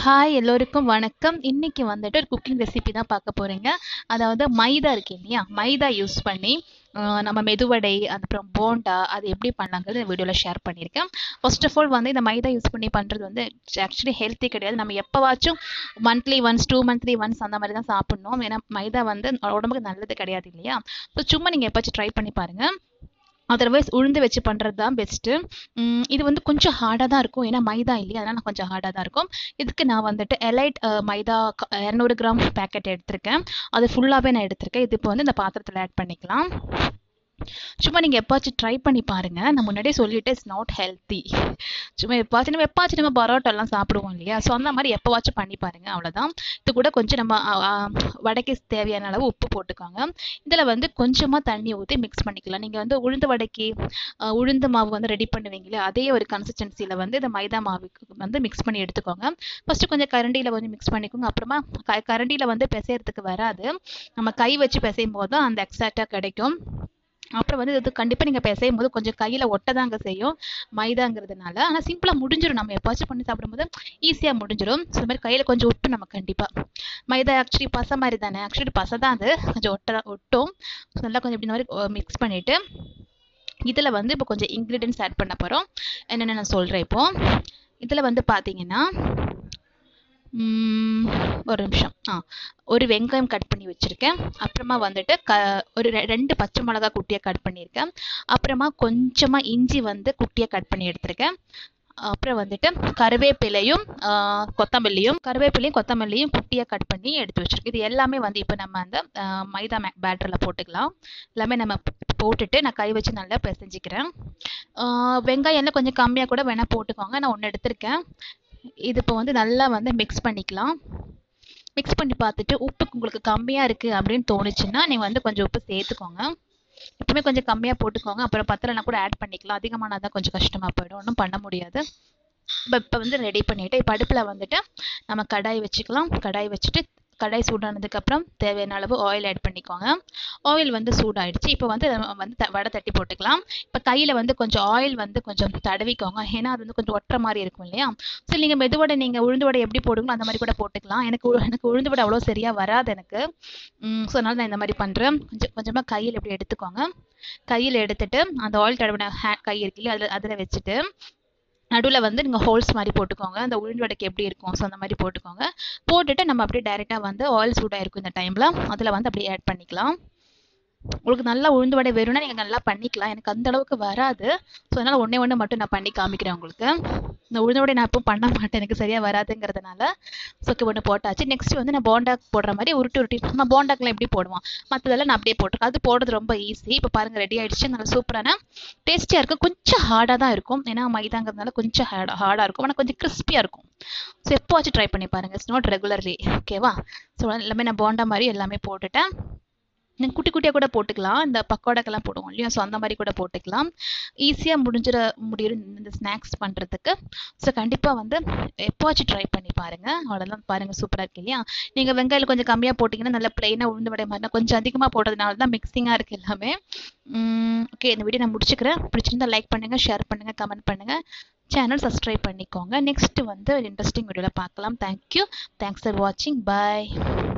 hi எல்லோருக்கும் வணக்கம் இன்னைக்கு வந்துட்டு ஒரு குக்கிங் ரெசிபி தான் பார்க்க போறீங்க அதாவது மைதா இருக்கு இல்லையா மைதா யூஸ் பண்ணி ஆஹ் நம்ம மெதுவடை அப்புறம் போண்டா அது எப்படி பண்ணலாங்கிறது இந்த வீடியோவில் ஷேர் பண்ணியிருக்கேன் ஃபர்ஸ்ட் ஆஃப் ஆல் வந்து இந்த மைதா யூஸ் பண்ணி பண்ணுறது வந்து ஆக்சுவலி ஹெல்த்தி கிடையாது நம்ம எப்போவாச்சும் monthly once two monthly once அந்த மாதிரி தான் சாப்பிடணும் ஏன்னா மைதா வந்து உடம்புக்கு நல்லது கிடையாது இல்லையா ஸோ சும்மா நீங்கள் எப்போச்சும் ட்ரை பண்ணி பாருங்கள் அதர்வைஸ் உளுந்து வச்சு பண்ணுறது தான் பெஸ்ட்டு இது வந்து கொஞ்சம் ஹார்டாக தான் இருக்கும் ஏன்னா மைதா இல்லையா அதனால் கொஞ்சம் ஹார்டாக தான் இருக்கும் இதுக்கு நான் வந்துட்டு எலைட் மைதா க- இரநூறு கிராம் பேக்கெட் எடுத்திருக்கேன் அது ஃபுல்லாகவே நான் எடுத்திருக்கேன் இது இப்போ வந்து இந்த பாத்திரத்தில் ஆட் பண்ணிக்கலாம் சும்மா நீங்கள் எப்பாச்சும் ட்ரை பண்ணி பாருங்க நான் முன்னாடியே சொல்லிட்டு இட்ஸ் நாட் ஹெல்த்தி சும்மா எப்பாச்சும் நம்ம எப்பாச்சும் நம்ம பரோட்டாலாம் சாப்பிடுவோம் இல்லையா ஸோ அந்த மாதிரி எப்போவாச்சும் பண்ணி பாருங்க அவ்வளோதான் இது கூட கொஞ்சம் நம்ம ஆ, ஆ, வடைக்கு தேவையான அளவு உப்பு போட்டுக்கோங்க இதில் வந்து கொஞ்சமாக தண்ணி ஊற்றி மிக்ஸ் பண்ணிக்கலாம் நீங்கள் வந்து உளுந்து வடைக்கு ஆ, உளுந்து மாவு வந்து ரெடி பண்ணுவீங்களே அதே ஒரு கன்சிஸ்டன்சியில் வந்து இந்த மைதா மாவுக்கு வந்து மிக்ஸ் பண்ணி எடுத்துக்கோங்க ஃபஸ்ட்டு கொஞ்சம் கரண்டியில் கொஞ்சம் மிக்ஸ் பண்ணிக்கோங்க அப்புறமா க கரண்டியில் வந்து பிசையறதுக்கு வராது நம்ம கை வச்சு பிசையும் போது தான் அந்த எக்ஸாக்டாக கிடைக்கும் அப்புறம் வந்து இது கண்டிப்பாக நீங்கள் பிசையும் போது கொஞ்சம் கையில் ஒட்டதாங்க செய்யும் மைதாங்கிறதுனால ஆனால் சிம்பிளாக முடிஞ்சிடும் நம்ம எப்பாச்சும் பண்ணி சாப்பிடும்போது ஈஸியாக முடிஞ்சிடும் ஸோ இந்த மாதிரி கையில் கொஞ்சம் ஒட்டும் நம்ம கண்டிப்பாக மைதா ஆக்சுவலி பசை மாதிரி தானே ஆக்சுவலி பசை தான் அது கொஞ்சம் ஒட்ட ஒட்டும் ஸோ நல்லா கொஞ்சம் இப்படி இந்த மாதிரி மிக்ஸ் பண்ணிவிட்டு இதில் வந்து இப்போ கொஞ்சம் இன்க்ரீடியன்ஸ் ஆட் பண்ண போகிறோம் என்னென்ன நான் சொல்கிறேன் இப்போ இதில் வந்து பார்த்தீங்கன்னா ம், ஒரு நிமிஷம் ஆ ஒரு வெங்காயம் கட் பண்ணி வச்சுருக்கேன் அப்புறமா வந்துட்டு க ஒரு ரெ- ரெண்டு பச்சை மிளகா குட்டியாக கட் பண்ணியிருக்கேன் அப்புறமா கொஞ்சமாக இஞ்சி வந்து குட்டியாக கட் பண்ணி எடுத்திருக்கேன் அப்புறம் வந்துட்டு கருவேப்பிலையும் ஆ, கொத்தமல்லியும் கருவேப்பிலையும் கொத்தமல்லியும் குட்டியாக கட் பண்ணி எடுத்து வச்சிருக்கேன் இது எல்லாமே வந்து இப்போ நம்ம அந்த ஆ, மைதா மே பேட்டரில் போட்டுக்கலாம் எல்லாமே நம்ம போ- போட்டுட்டு நான் கை வச்சு நல்லா பிசைஞ்சிக்கிறேன் ஆ, வெங்காயம் எல்லாம் கொஞ்சம் கம்மியாக கூட வேணால் போட்டுக்கோங்க நான் ஒன்று எடுத்திருக்கேன் இது இப்போ வந்து நல்லா வந்து மிக்ஸ் பண்ணிக்கலாம் மிக்ஸ் பண்ணி பார்த்துட்டு உப்பு உங்களுக்கு கம்மியாக இருக்குது அப்படின்னு தோணுச்சுன்னா நீங்கள் வந்து கொஞ்சம் உப்பு சேர்த்துக்கோங்க எப்பவுமே கொஞ்சம் கம்மியாக போட்டுக்கோங்க அப்புறம் பத்தலைனா கூட ஆட் பண்ணிக்கலாம் அதிகமானா தான் கொஞ்சம் கஷ்டமாக போயிடும் ஒன்றும் பண்ண முடியாது இப்போ இப்போ வந்து ரெடி பண்ணிவிட்டு இப்போ அடுப்பில் வந்துட்டு நம்ம கடாய் வச்சுக்கலாம் கடாய் வச்சுட்டு கடாய் சூடானதுக்கப்புறம் தேவையான அளவு ஆயில் ஆட் பண்ணிக்கோங்க ஆயில் வந்து சூடாயிடுச்சு இப்போ வந்து நம்ம வந்து த- வடை தட்டி போட்டுக்கலாம் இப்போ கையில் வந்து கொஞ்சம் ஆயில் வந்து கொஞ்சம் தடவிக்கோங்க ஏன்னா அது வந்து கொஞ்சம் ஒட்டுற மாதிரி இருக்கும் இல்லையா சரி நீங்கள் மெதுவடை நீங்கள் உளுந்து வடை எப்படி போடுங்களோ அந்த மாதிரி கூட போட்டுக்கலாம் எனக்கு உ- எனக்கு உளுந்து வடை அவ்வளோ சரியாக வராது எனக்கு ஸோ அதனால நான் இந்த மாதிரி பண்ணுறேன் கொஞ்சம் கொஞ்சமாக கையில் இப்படி எடுத்துக்கோங்க கையில் எடுத்துட்டு அந்த ஆயில் தடவின ஹே கை இருக்கு இல்லையா அதில் அதில் வச்சுட்டு நடுவில் வந்து நீங்கள் ஹோல்ஸ் மாதிரி போட்டுக்கோங்க அந்த உளுந்து வடைக்கு எப்படி இருக்கும் ஸோ அந்த மாதிரி போட்டுக்கோங்க போட்டுட்டு நம்ம அப்படியே டைரெக்டாக வந்து ஆயில் சூடாக இருக்கும் இந்த டைமில் அதில் வந்து அப்படியே ஆட் பண்ணிக்கலாம் உங்களுக்கு நல்லா உளுந்து வடை வேணும்னா நீங்கள் நல்லா பண்ணிக்கலாம் எனக்கு அந்த அளவுக்கு வராது ஸோ அதனால் ஒன்றே ஒன்று மட்டும் நான் பண்ணி காமிக்கிறேன் உங்களுக்கு இந்த உளுந்து வடை நான் எப்பவும் பண்ண மாட்டேன் எனக்கு சரியாக வராதுங்கிறதுனால சொக்கு ஒன்று போட்டாச்சு நெக்ஸ்ட் வந்து நான் போண்டா போடுற மாதிரி உருட்டி உருட்டி நம்ம போண்டாக்கெலாம் எப்படி போடுவோம் மற்றதெல்லாம் நான் அப்படியே போட்டிருக்கேன் அது போடுறது ரொம்ப ஈஸி இப்போ பாருங்கள் ரெடி ஆயிடுச்சு நல்லா சூப்பரான டேஸ்டியாக இருக்கும் கொஞ்சம் ஹார்டாக தான் இருக்கும் ஏன்னா மைதாங்கிறதுனால கொஞ்சம் ஹார்ட் ஹார்டாக இருக்கும் ஆனால் கொஞ்சம் கிறிஸ்பியாக இருக்கும் ஸோ எப்போவாச்சும் ட்ரை பண்ணி பாருங்கள் இட்ஸ் நாட் ரெகுலர்லி ஓகேவா ஸோ எல்லாமே நான் போண்டா மாதிரி எல்லாமே போட்டுட்டேன் நீங்கள் குட்டி குட்டியாக கூட போட்டுக்கலாம் இந்த பக்கோடாக்கெல்லாம் போடுவோம் இல்லையா ஸோ அந்த மாதிரி கூட போட்டுக்கலாம் ஈஸியாக முடிஞ்சிட முடியும் இந்த ஸ்நாக்ஸ் பண்ணுறதுக்கு ஸோ கண்டிப்பாக வந்து எப்போவாச்சும் ட்ரை பண்ணி பாருங்கள் அவ்வளோதான் பாருங்கள் சூப்பராக இருக்கு இல்லையா நீங்கள் வெங்காயம் கொஞ்சம் கம்மியாக போட்டிங்கன்னா நல்லா ப்ளைனாக உளுந்து வடை மாதிரி கொஞ்சம் அதிகமாக போடுறதுனால தான் மிக்சிங்காக இருக்குது எல்லாமே ஓகே இந்த வீடியோ நான் முடிச்சுக்கிறேன் பிடிச்சிருந்தா லைக் பண்ணுங்கள் ஷேர் பண்ணுங்கள் கமெண்ட் பண்ணுங்கள் சேனல் சப்ஸ்கிரைப் பண்ணிக்கோங்க நெக்ஸ்ட் வந்து இன்ட்ரெஸ்டிங் வீடியோவில் பார்க்கலாம் தேங்க்யூ தேங்க்ஸ் ஃபார் வாட்சிங் பாய்